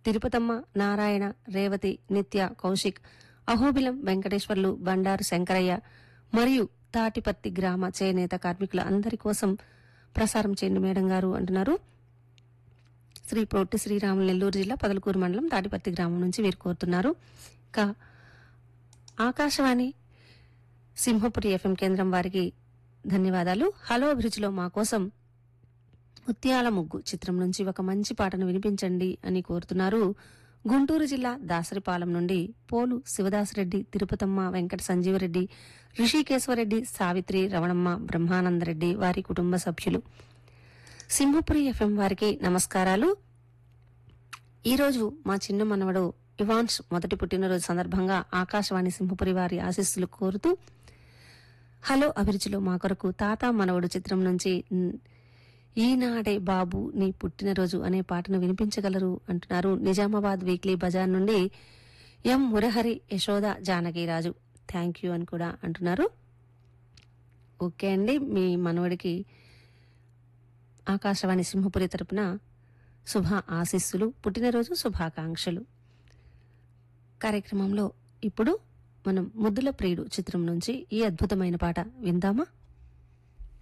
తిరుపతమ్మ నారాయణ రేవతి నిత్య కౌశిక్ అహోబిలం వెంకటేశ్వర్లు బండారు శంకరయ్య మరియు తాటిపత్తి గ్రామ చేనేత కార్మికుల అందరి కోసం ప్రసారం చేయండి మేడం గారు అంటున్నారు శ్రీ పొట్టి శ్రీరాములు నెల్లూరు జిల్లా పదలకూరు మండలం తాటిపత్తి గ్రామం నుంచి వీరు కోరుతున్నారు ఇంకా ఆకాశవాణి సింహపురి ఎఫ్ఎం కేంద్రం వారికి ధన్యవాదాలు హలో అభిరుచిలో మా కోసం ముత్యాల ముగ్గు చిత్రం నుంచి ఒక మంచి పాటను వినిపించండి అని కోరుతున్నారు గుంటూరు జిల్లా దాసరిపాలెం నుండి పోలు శివదాసరెడ్డి తిరుపతమ్మ వెంకట సంజీవరెడ్డి రిషికేశ్వరరెడ్డి సావిత్రి రవణమ్మ బ్రహ్మానందరెడ్డి వారి కుటుంబ సభ్యులు సింహపురి ఎఫ్ఎం వారికి నమస్కారాలు ఈరోజు మా చిన్న మనవడు ఇవాన్స్ మొదటి పుట్టినరోజు సందర్భంగా ఆకాశవాణి సింహపురి వారి ఆశీస్సులు కోరుతూ హలో అభిరుచిలో మా కొరకు తాత మనవడు చిత్రం నుంచి న్, ఈనాడే బాబు నీ పుట్టినరోజు అనే పాటను వినిపించగలరు అంటున్నారు నిజామాబాద్ వీక్లీ బజార్ నుండి M Murahari Yashoda Janakiraju thank you అని కూడా అంటున్నారు ఓకే అండి మీ మనవడికి ఆకాశవాణి సింహపురి తరపున శుభ ఆశీస్సులు పుట్టినరోజు శుభాకాంక్షలు కార్యక్రమంలో ఇప్పుడు మనం ముద్దుల ప్రియుడు చిత్రం నుంచి ఈ అద్భుతమైన పాట విందామా